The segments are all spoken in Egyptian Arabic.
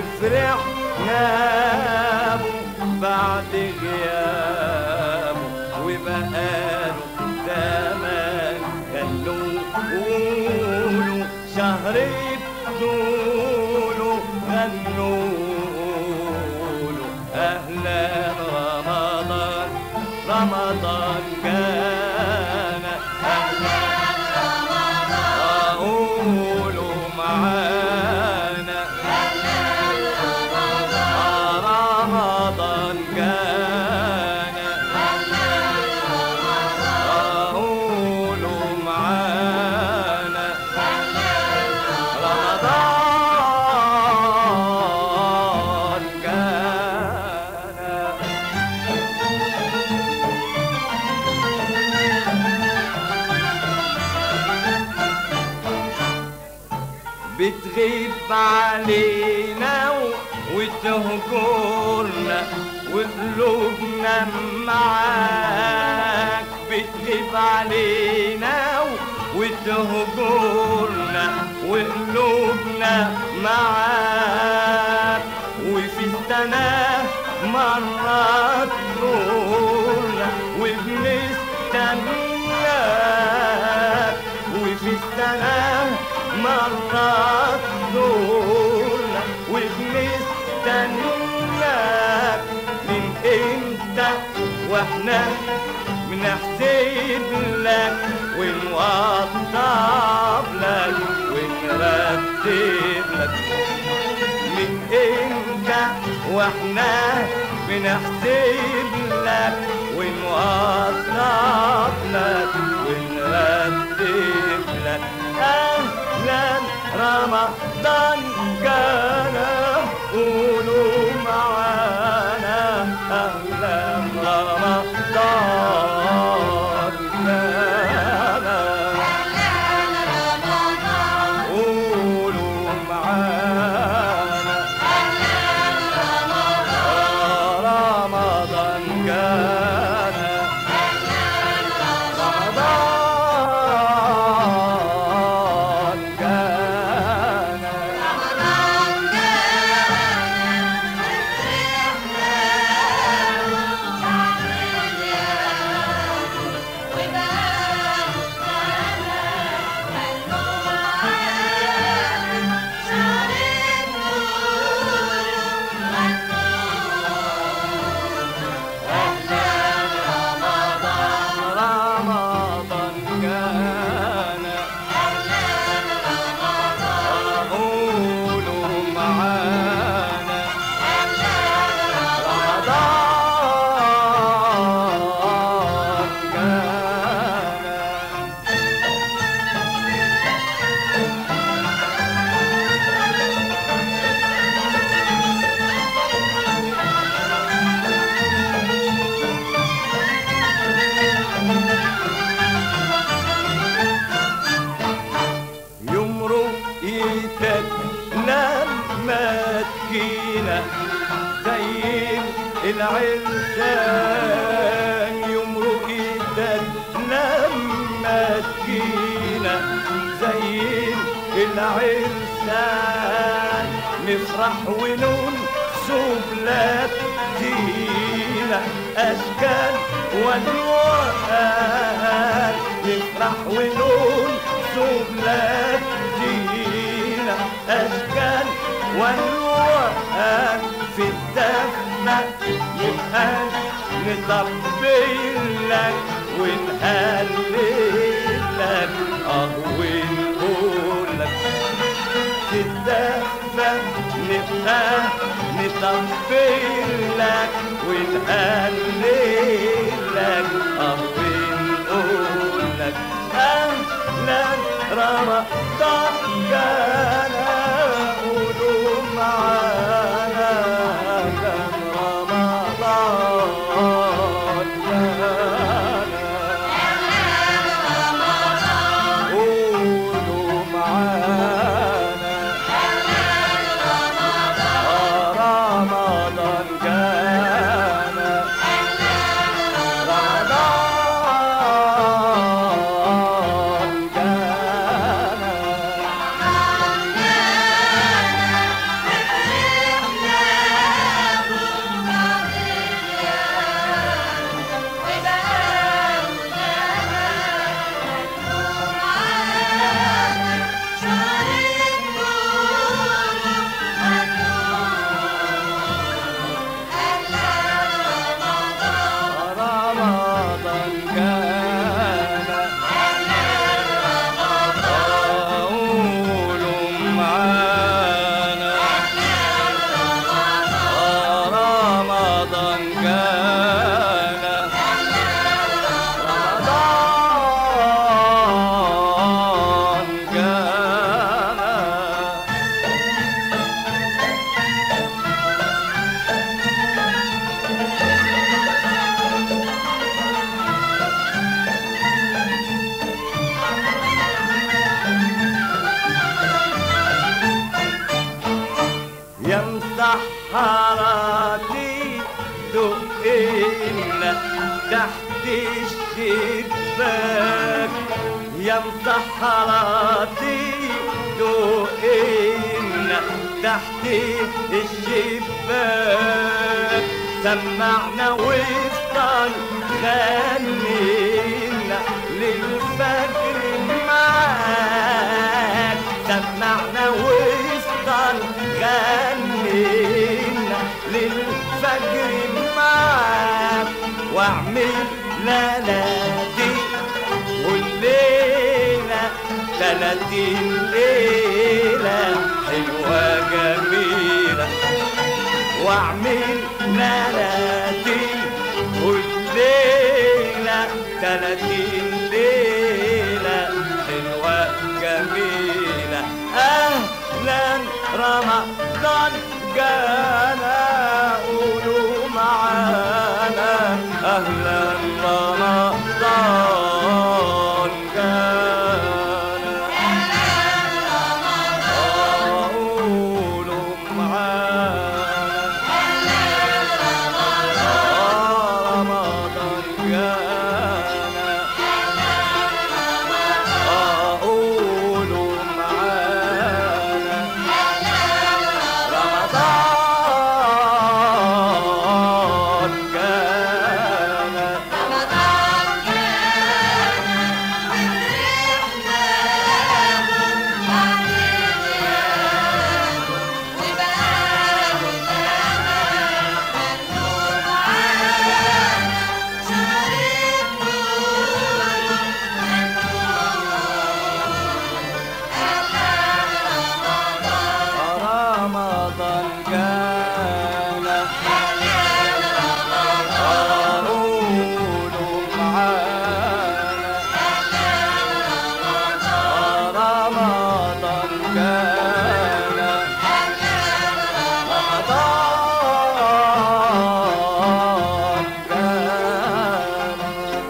وفرحنا بعد غيابه وبقاله زمان خلوه قولوا شهر طوله غنوا له أهلا رمضان رمضان جانا أهلا قولوا معانا رمضان جانا قولوا معانا رمضان جانا بتغيب علينا و- وتهجرنا وقلوبنا معاك بتغيب علينا و- وتهجرنا وقلوبنا معاك وفي السنة مرات نورنا وبنستناك وفي السنة مرات نورنا وبنستناك من امتى واحنا بنحسب لك ونوضب لك ونرتب لك من امتى واحنا بنحسب لك ونوضب لك ونرتب لك اهلا رمضان جانا قولوا معانا اهلا رمضان جانا قولوا معانا رمضان جانا رمضان جانا رمضان جانا قولوا معانا رمضان جانا يمرق ايدك لما تجينا زي العرسان يمرق ايدك لما تجينا زي العرسان نفرح ونون سبلات دينا اشكال والوان نفرح ونون سبلات دينا اشكال والوان في الدفنة يبقى نطبل لك ونهلل لك اه ونقول لك في الدفة نبقى نطبل لك ونهلل لك اه ونقول لك اهلا رمضان جانا قولوا معانا كان رمضان جانا قولوا معانا رمضان جانا رمضان جانا يا مسحراتي دقينا تحت الشباك يا مسحراتي دقينا تحت الشباك سمعنا وفضل غنينا للفجر معاك سمعنا وفضل غنينا للفجر معاك واعمل ليلتي والليلة تلاتين ليلة حلوة جميلة واعمل ليلتي والليلة تلاتين ليلة حلوة جميلة أهلا رمضان جانا قولوا معانا أهلا رمضان جانا قولوا معانا رمضان جانا قولوا معانا رمضان جانا رمضان جانا قولوا معانا رمضان جانا رمضان جانا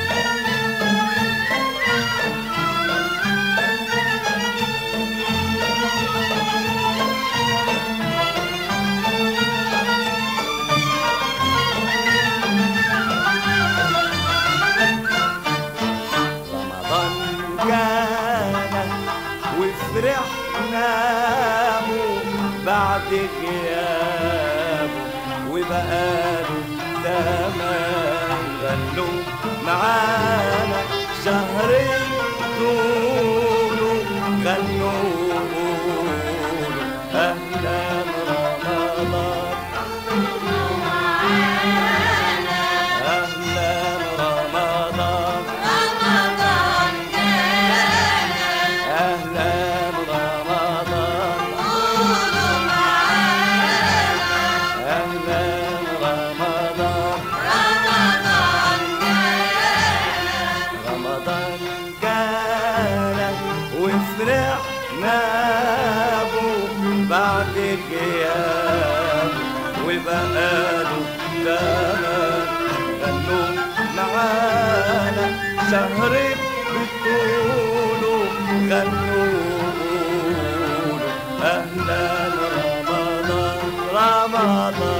رمضان جانا وفرحنا بو بعد غيابه وبقاله زمان غنوا معانا شهرين طوله غنوا قولوا أهلا رمضان أهلا رمضان أهلا رمضان أهلا رمضان رمضان جانا وفرحنا بو بعد غياب وبقاله زمان غنوا معانا شهر بتقولوا غنوا قولوا أهلا رمضان رمضان